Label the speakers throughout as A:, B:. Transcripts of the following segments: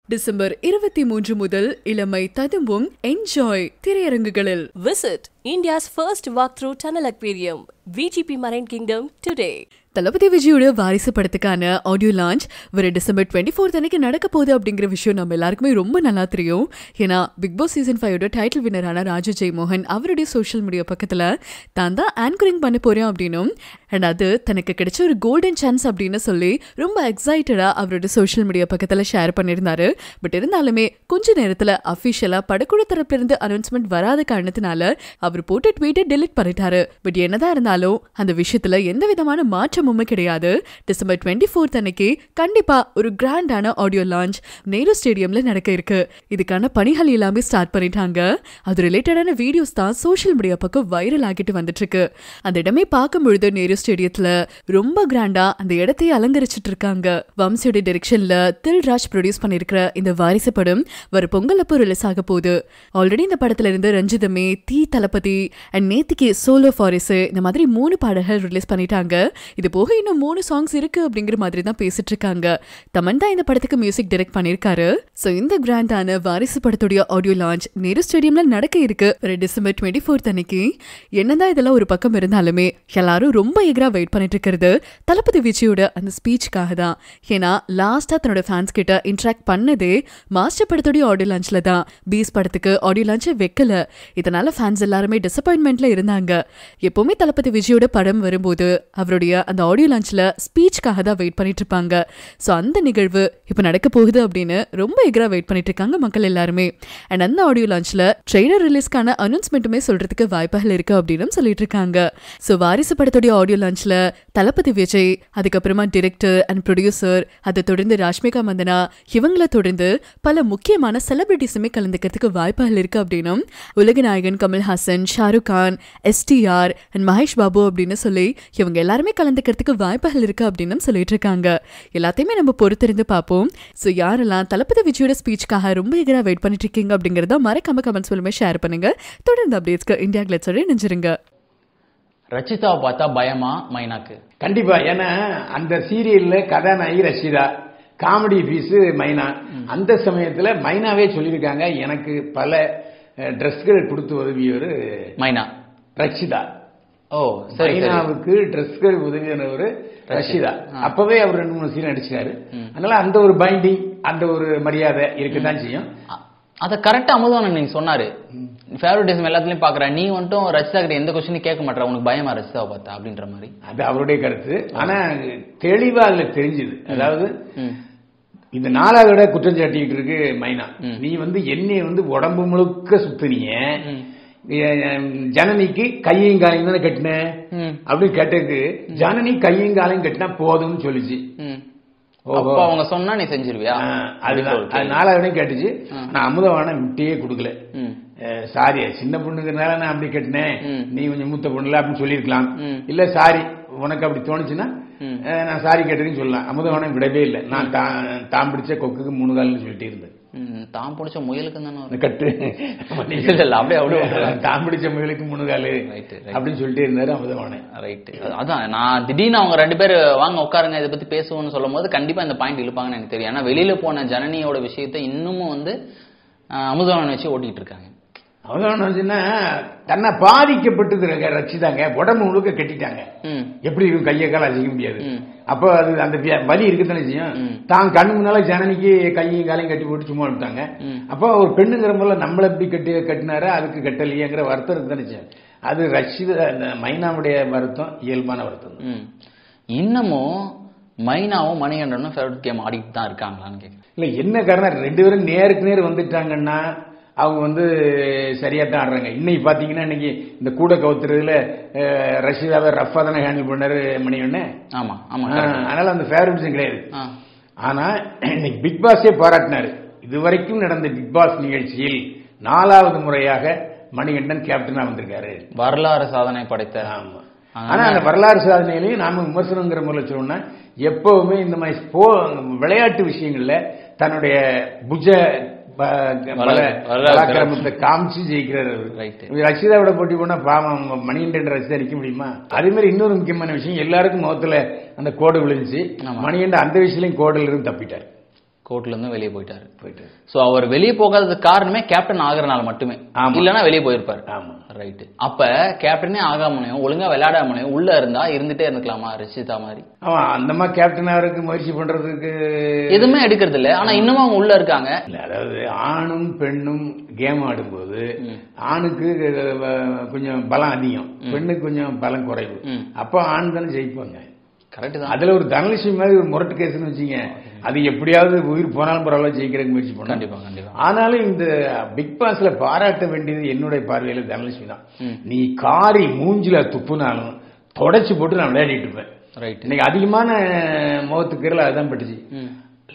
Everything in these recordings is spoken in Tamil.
A: டிசம்பர் இருபத்தி மூன்று முதல் இளமை ததும்பும் என்ஜாய் திரையரங்குகளில்
B: Visit India's first walkthrough tunnel aquarium, VGP Marine Kingdom, today.
A: Thalapathy விஜயோட வாரிசு படத்துக்கான ஆடியோ லான்ச் வர டிசம்பர் டுவெண்ட்டி ஃபோர்த் அன்னைக்கு நடக்க போகுது அப்படிங்கிற விஷயம் நம்ம எல்லாருக்குமே ரொம்ப நல்லா தெரியும் ஏன்னா பிக் பாஸ் சீசன் ஃபைவோட டைட்டில் வின்னரான ராஜு ஜெய்மோகன் அவருடைய சோஷியல் மீடியா பக்கத்தில் தான் தான் ஆங்கரிங் பண்ண போறேன் அப்படின்னும் அண்ட் அது தனக்கு கிடைச்ச ஒரு கோல்டன் சான்ஸ் அப்படின்னு சொல்லி ரொம்ப எக்ஸைட்டடாக அவரோட சோஷியல் மீடியா பக்கத்தில் ஷேர் பண்ணியிருந்தாரு பட் இருந்தாலுமே கொஞ்ச நேரத்தில் அஃபிஷியலாக படக்குழு தரப்பிலிருந்து அனௌன்ஸ்மெண்ட் வராத காரணத்தினால அவர் போட்ட ட்வீட்டை டெலிட் பண்ணிட்டாரு பட் என்னதான் இருந்தாலும் அந்த விஷயத்துல எந்த விதமான மாற்றமுமே கிடையாது டிசம்பர் டுவெண்ட்டி ஃபோர்த் அன்னைக்கு கண்டிப்பா ஒரு கிராண்டான ஆடியோ லான்ச் நேரு ஸ்டேடியம்ல நடக்க இருக்கு இதுக்கான பணிகள் எல்லாமே ஸ்டார்ட் பண்ணிட்டாங்க அது ரிலேட்டடான வீடியோஸ் தான் சோஷியல் மீடியா பக்கம் வைரல் ஆகிட்டு வந்துட்டு இருக்கு அந்த இடமே பார்க்கும் பொழுது நேரு ஸ்டேடியத்துல ரொம்ப கிராண்டா அந்த இடத்தையே அலங்கரிச்சிட்டு இருக்காங்க வம்சியோட டைரக்ஷன்ல தில்ராஜ் ப்ரொடியூஸ் பண்ணிருக்கிற இந்த வாரிசு படம் வர பொங்கல் அப்போ ரிலீஸ் ஆக போகுது ஆல்ரெடி இந்த படத்துல இருந்து ரஞ்சிதமே தீ தளபதி அண்ட் நேத்திக்கு சோலோ ஃபாரிஸ் இந்த மாதிரி மூணு பாடல்கள் ரிலீஸ் பண்ணிட்டாங்க இது போக இன்னும் மூணு சாங்ஸ் இருக்கு அப்படிங்கிற மாதிரி தான் பேசிட்டு இருக்காங்க தமன் தான் இந்த படத்துக்கு மியூசிக் டைரக்ட் பண்ணிருக்காரு சோ இந்த கிராண்டான வாரிசு படத்துடைய ஆடியோ லான்ச் நேரு ஸ்டேடியம்ல நடக்க இருக்கு வர டிசம்பர் டுவெண்ட்டி ஃபோர்த் அன்னைக்கு என்னதான் இதெல்லாம் ஒரு பக்கம் இருந்தாலுமே எல்லாரும் ரொம்ப எகரா வெயிட் பண்ணிட்டு இருக்கிறது தளபதி விஜயோட அந்த ஸ்பீச்சுக்காக தான் ஏன்னா லாஸ்டா தன்னோட ஃபேன்ஸ் கிட்ட இன்ட்ராக்ட் பண்ணதே மாஸ்டர் படத்துடைய ஆடியோ லான்ச்ல தான் பீஸ் படத்துக்கு ஆடியோ லான்ச்சே வைக்கல இதனால ஃபேன்ஸ் எல்லாருமே டிசப்பாயின்மெண்ட்ல இருந்தாங்க எப்பவுமே தளபதி விஜயோட படம் வரும்போது அவருடைய அந்த ஆடியோ லான்ச்ல ஸ்பீச்சுக்காக தான் வெயிட் பண்ணிட்டு இருப்பாங்க ஸோ அந்த நிகழ்வு இப்போ நடக்க போகுது அப்படின்னு ரொம்ப எகரா வெயிட் பண்ணிட்டு இருக்காங்க மக்கள் எல்லாருமே அண்ட் அந்த ஆடியோ லான்ச்ல ட்ரெய்லர் ரிலீஸ்க்கான அனௌன்ஸ்மெண்ட்டுமே சொல்றதுக்கு வாய்ப்புகள் இருக்கு அப்படின்னு சொல்லிட்டு இருக்காங்க ஸோ வாரிசு படத்துடைய ஆடியோ லான்ச்ல தளபதி விஜய் அதுக்கப்புறமா டிரெக்டர் அண்ட் ப்ரொடியூசர் அதை தொடர்ந்து ராஷ்மிகா மந்தனா இவங்களை தொடர்ந்து பல முக்கியமான செலிபிரிட்டிஸுமே கலந்துக்கிறதுக்கு வாய்ப்புகள் இருக்கு அப்படின்னும் உலக நாயகன் கமல்ஹாசன் ஷாருக் கான் எஸ்டிஆர் அண்ட் மகேஷ் பாபு அப்படின்னு சொல்லி இவங்க எல்லாருமே கலந்துக்கிறதுக்கு வாய்ப்புகள் இருக்கு அப்படின்னு சொல்லிட்டு இருக்காங்க எல்லாத்தையுமே நம்ம பொறுத்திருந்து பார்ப்போம் ஸோ யாரெல்லாம் தளபதி விஜயோட ஸ்பீச்சுக்காக ரொம்ப எகரா வெயிட் பண்ணிட்டு இருக்கீங்க அப்படிங்கிறத மறக்காம கமெண்ட்ஸ் மூலமே ஷேர் பண்ணுங்க தொடர்ந்து அப்டேட்ஸ்க்கு இந்தியா கிளட்ஸோட நினைச்சிருங்க
C: ரச்சிதாவை பார்த்தா பயமா மைனாக்கு
D: கண்டிப்பா ஏன்னா அந்த சீரியல்ல கதாநாயகி ரஷிதா காமெடி பீஸ் மைனா அந்த சமயத்துல மைனாவே சொல்லியிருக்காங்க எனக்கு பல ட்ரெஸ்கள் கொடுத்து உதவியவர்
C: மைனா
D: ரஷிதா
C: ஓ சரி சரி
D: மைனாவுக்கு ட்ரெஸ்கள் உதவியவர் ரஷிதா அப்பவே அவர் ரெண்டு மூணு சீன் நடிச்சாரு அதனால அந்த ஒரு பைண்டிங் அந்த ஒரு மரியாதை இருக்கத்தான் செய்யும்
C: அ- அத கரெக்டா அமுதவானன் நீங்க சொன்னாரு ஃபேவரட்டிசம் எல்லாத்துலயும் பாக்குற நீ வந்துட்டும் ரச்சிதா கிட்ட எந்த கொஸ்டினும் கேட்க மாட்டா உனக்கு பயமா ரச்சிதாவை பார்த்தா அப்படின்ற மாதிரி
D: அது அவருடைய கருத்து ஆனா தெளிவா அதுல தெரிஞ்சுது அதாவது
C: ம்.
D: இந்த நாலாவது குற்றம் சாட்டிக்கிட்டு இருக்கு மைனா நீ வந்து என்னைய வந்து உடம்பு முழுக்க சுத்துனீங்க எ- ஜனனிக்கு கையையும் காலையும் தானே கட்டின
C: ம்.
D: அப்படின்னு கேட்டதுக்கு ஜனனி கையும் காலையும் கட்டினா போதும்னு சொல்லுச்சு
C: ம்.
D: ஓஹோ.
C: அப்ப அவங்க சொன்னா நீ செஞ்சிருவியா
D: ஆ, அதுதான் அது நாலாவது கேட்டுச்சு நான் அமுதவான விட்டியே கொடுக்கல
C: ம்.
D: சாரி சின்ன பொண்ணுங்கிறனால நான் அப்படி கட்டினேன்
C: ம்.
D: நீ கொஞ்சம் மூத்த பொண்ணுல அப்படின்னு சொல்லியிருக்கலாம்
C: ம்.
D: இல்ல சாரி உனக்கு அப்படி தோணுச்சுன்னா
C: ம்.
D: அஹ், நான் சாரி கேட்டதுன்னு சொல்லலாம் அமுதவானம் விடவே இல்லை நான் தா- தாம் பிடிச்ச கொக்குக்கு மூணு கால்னு சொல்லிட்டு இருந்தேன்
C: ம். தான் பிடிச்ச முயலுக்கு தானே
D: அந்த கட்டு
C: இல்ல, இல்ல, அப்படியே, அப்படியே விட்டுறேன்.
D: தாம் பிடிச்ச முயலுக்கு மூணு காலு
C: Right, right.
D: அப்படின்னு சொல்லிட்டே இருந்தாரு அமுதவானன்
C: ரைட் அதான் நான் திடீர்னு அவங்க ரெண்டு பேர் வாங்க உட்காருங்க இதை பத்தி பேசுவோம்னு சொல்லும் போது கண்டிப்பா இந்த பாயிண்ட் இழுப்பாங்கன்னு எனக்கு தெரியும் ஏன்னா வெளியில போன ஜனனியோட விஷயத்தை இன்னமும் வந்து ஆஹ், அமுதவாணன் வச்சு ஓட்டிட்டு இருக்காங்க
D: அமுதவானம் வச்சுன்னா தன்னை பாதிக்கப்பட்டது ரச்சிதாங்க உடம்பு முழுக்க கட்டிட்டாங்க
C: ம்
D: எப்படி இருக்கும் கையை கால அசைக்க முடியாது
C: ம்.
D: அப்போ அது அந்த வியா- வலி இருக்குதானே செய்யும்
C: ம்.
D: தான் கண்ணு முன்னால ஜனனிக்கு கையும் காலையும் கட்டி போட்டு சும்மா விட்டாங்க
C: ம்.
D: அப்போ ஒரு பெண்ணுங்கிற போல நம்மள எப்படி கட்டி கட்டினாரா அதுக்கு கட்டலையேங்கிற வருத்தம் இருக்குதானே செய்யும் அது ரஷித அந்த மைனாவுடைய வருத்தம் இயல்பான வருத்தம் தான்.
C: ம் இன்னமும் மைனாவும் மணிகண்டனும் ஃபேவரட் கேம் ஆடிட்டு தான் இருக்காங்களான்னு கேட்குறேன்
D: இல்ல என்ன காரணம் ரெண்டு பேரும் நேருக்கு நேர் வந்துட்டாங்கன்னா அவங்க வந்து சரியா தான் ஆடுறாங்க இன்னைக்கு பாத்தீங்கன்னா இன்னைக்கு இந்த கூட கவுத்துறதுல அஹ், ரஷிதாவை ரஃபா தானே ஹேண்டில் பண்ணாரு மணியொன்னு
C: ஆமா ஆமா
D: அதனால அந்த ஃபேவரட்ஸும் கிடையாது
C: ஆ
D: ஆனா இன்னைக்கு பிக் பாஸே பாராட்டினாரு இதுவரைக்கும் நடந்த பிக் பாஸ் நிகழ்ச்சியில் நாலாவது முறையாக மணிகண்டன் கேப்டனா வந்திருக்காரு
C: வரலாறு சாதனை படைத்த
D: ஆமா ஆனா அந்த வரலாறு சாதனையிலையும் நாம விமர்சனங்கிற முறையில் சொன்னா எப்பவுமே இந்த மாதிரி ஸ்போ விளையாட்டு விஷயங்கள்ல தன்னுடைய புஜ ப- பல
C: வரலாறு.
D: பராக்கிரமத்தை காமிச்சு ஜெயிக்கிறார் அவரு.
C: Right.
D: ரஷிதாவோட போட்டி போனா பாவம் மணிகண்டன் ரசிதா நிக்க முடியுமா அதே மாதிரி இன்னொரு முக்கியமான விஷயம் எல்லாருக்கும் முகத்துல அந்த கோடு விழுந்துச்சு
C: ஆமா.
D: மணிகண்டன் அந்த விஷயத்திலையும் கோடுல இருந்து தப்பிட்டார்
C: கோர்ட்ல இருந்து வெளியே போயிட்டாரு
D: போயிட்டு
C: சோ அவர் வெளியே போகாததுக்கு காரணமே கேப்டன் ஆகுறனால மட்டுமே
D: ஆமா.
C: இல்லனா வெளியே போயிருப்பாரு
D: ஆமா
C: ரைட் அப்ப கேப்டனே ஆகாமனையும் ஒழுங்கா விளையாடாமனையும் உள்ள இருந்தா இருந்துட்டே இருந்துக்கலாமா ரிஷிதா மாதிரி
D: அவன் அந்த மாதிரி கேப்டன் அவருக்கு முயற்சி பண்றதுக்கு
C: எதுவுமே எடுக்கிறது இல்ல ஆனா இன்னமும் அவங்க உள்ள இருக்காங்க
D: இல்ல அதாவது ஆணும் பெண்ணும் கேம் ஆடும்போது ஆணுக்கு அஹ், கொஞ்சம் பலம் அதிகம் பெண்ணுக்கு கொஞ்சம் பலம் குறைவு
C: ம்.
D: அப்போ ஆண் தானே ஜெயிப்பாங்க
C: கரெக்ட் தான்
D: அதுல ஒரு தனலட்சுமி மாதிரி ஒரு முரட்டு கேஸ்னு வச்சுங்க அது எப்படியாவது உயிர் போனாலும் பரவாயில்ல ஜெயிக்கிறதுக்கு முயற்சி பண்ணும்
C: கண்டிப்பா கண்டிப்பா
D: ஆனாலும் இந்த பிக் பாஸ்ல பாராட்ட வேண்டியது என்னுடைய பார்வையில தனலட்சுமி தான்
C: ம்.
D: நீ காரி மூஞ்சில துப்புனாலும் தொடச்சு போட்டு நான் விளையாடிட்டு இருப்பேன்
C: ரைட்
D: இன்னைக்கு அதிகமான முகத்துக்கு அதுதான் பட்டுச்சு
C: ம்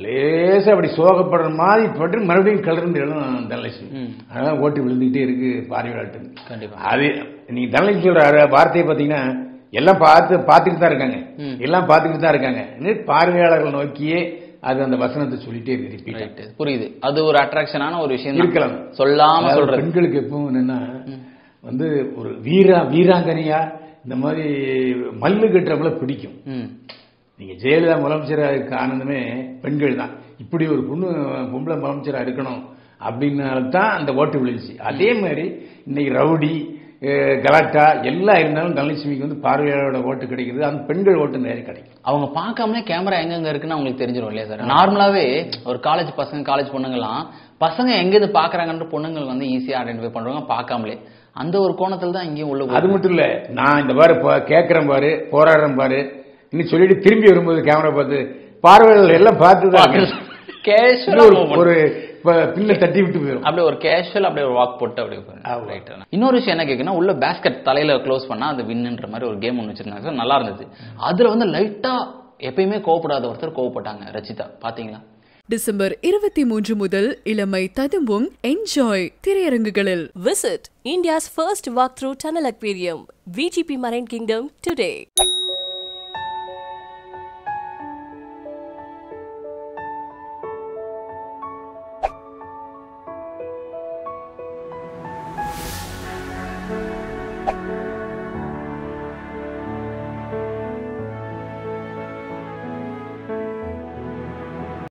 D: லேசா அப்படி சோகப்படுற மாதிரி பட்டு மறுபடியும் கலர்ந்து எழுதும் தனலட்சுமி
C: ம்.
D: அதெல்லாம் ஓட்டு விழுந்துகிட்டே இருக்கு பார்வையாளர்கள்
C: கண்டிப்பா
D: அது நீங்க தனலட்சுமி சொல்ற அர- வார்த்தையை பாத்தீங்கன்னா எல்லாம் பார்த்து பார்த்துட்டு தான் இருக்காங்க
C: ம்.
D: எல்லாம் பார்த்துக்கிட்டு தான் இருக்காங்க இன்னும் பார்வையாளர்கள் நோக்கியே அது அந்த வசனத்தை சொல்லிட்டே இருக்கு ரிப்பீட்
C: ரைட் புரியுது அது ஒரு அட்ராக்ஷனான ஒரு விஷயம் தான்.
D: இருக்கலாம்.
C: சொல்லாம
D: அதாவது
C: சொல்றது
D: பெண்களுக்கு எப்பவும் என்னன்னா வந்து ஒரு வீரா வீராங்கனையா இந்த மாதிரி மல்லு கட்டுறவங்கள பிடிக்கும்
C: ம்
D: நீங்க ஜெயலலிதா முதலமைச்சராக ஆனந்தமே பெண்கள் தான் இப்படி ஒரு பொண்ணு பொம்பளை முதலமைச்சரா இருக்கணும் அப்படின்னால தான் அந்த ஓட்டு விழுந்துச்சு அதே மாதிரி இன்னைக்கு ரவுடி அஹ், கலாட்டா எல்லாம் இருந்தாலும் தனலட்சுமிக்கு வந்து பார்வையாளரோட ஓட்டு கிடைக்கிறது அந்த பெண்கள் ஓட்டு நிறைய கிடைக்கும்
C: அவங்க பார்க்காமலே கேமரா எங்கெங்க இருக்குன்னு அவங்களுக்கு தெரிஞ்சிடும் இல்லையா சார் நார்மலாவே ஒரு காலேஜ் பசங்க காலேஜ் பொண்ணுங்கலாம் பசங்க எங்க இருந்து பாக்குறாங்கன்ற பொண்ணுங்கள் வந்து ஈஸியா ஐடென்டிஃபை பண்றவங்க பார்க்காமலே அந்த ஒரு கோணத்துல தான் இங்கேயும் உள்ள
D: அது மட்டும் இல்ல நான் இந்த பாரு போ- கேட்கறேன் பாரு போராடுறேன் பாரு இன்னும் சொல்லிட்டு திரும்பி வரும்போது கேமரா பார்த்து பார்வையாளர்கள் எல்லாம் பார்த்து தான் இன்னும் ஒரு
C: கேஷுவல்
D: ஒரு ப- பின்ன தட்டி விட்டு போயிடும்
C: அப்படியே ஒரு கேஷுவல் அப்படியே ஒரு வாக் போட்டு அப்படியே
D: ஆமா.
C: ரைட் இன்னொரு விஷயம் என்ன கேக்குன்னா உள்ள பேஸ்கெட் தலையில க்ளோஸ் பண்ணா அது வின்னுன்ற மாதிரி ஒரு கேம் ஒன்று வச்சிருந்தாங்க சார் நல்லா இருந்தது அதுல வந்து லைட்டா எப்பயுமே கோவப்படாத ஒருத்தர் கோவப்பட்டாங்க ரச்சிதா பாத்தீங்களா
A: டிசம்பர் இருபத்தி மூன்று முதல் இளமை ததும்பும் என்ஜாய் திரையரங்குகளில்
B: Visit India's first walkthrough tunnel aquarium, VGP Marine Kingdom, today.